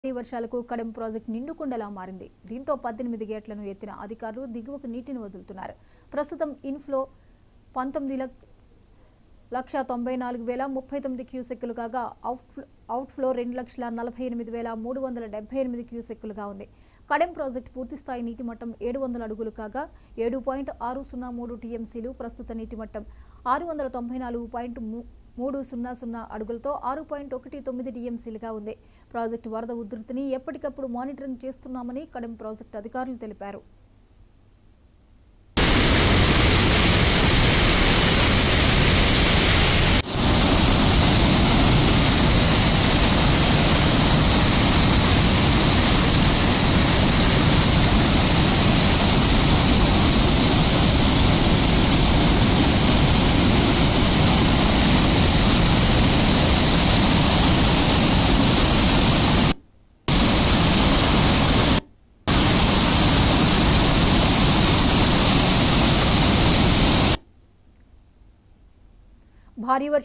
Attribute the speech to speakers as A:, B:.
A: భారీ వర్షాలకు కడెం ప్రాజెక్టు నిండుకుండలా మారింది దీంతో పద్దెనిమిది గేట్లను ఎత్తిన అధికారులు దిగువకు నీటిని వదులుతున్నారు ప్రస్తుతం ఇన్ఫ్లో పంతొమ్మిది లక్ష లక్ష తొంభై నాలుగు వేల ముప్పై తొమ్మిది క్యూసెక్కులు కాగా అవుట్ అవుట్ఫ్లో రెండు లక్షల నలభై ఎనిమిది వేల మూడు వందల డెబ్బై ఎనిమిది క్యూసెక్కులుగా ఉంది కడెం ప్రాజెక్టు పూర్తిస్థాయి నీటి మట్టం ఏడు వందల అడుగులు కాగా ఏడు పాయింట్ ఆరు సున్నా మూడు టీఎంసీలు ప్రస్తుత నీటి మట్టం ఆరు వందల తొంభై నాలుగు పాయింట్ మూ- మూడు సున్నా సున్నా అడుగులతో ఆరు పాయింట్ ఒకటి తొమ్మిది టీఎంసీలుగా ఉంది ప్రాజెక్టు వరద ఉధృతిని ఎప్పటికప్పుడు మానిటరింగ్ చేస్తున్నామని కడెం ప్రాజెక్టు అధికారులు తెలిపారు భారీ వర్ష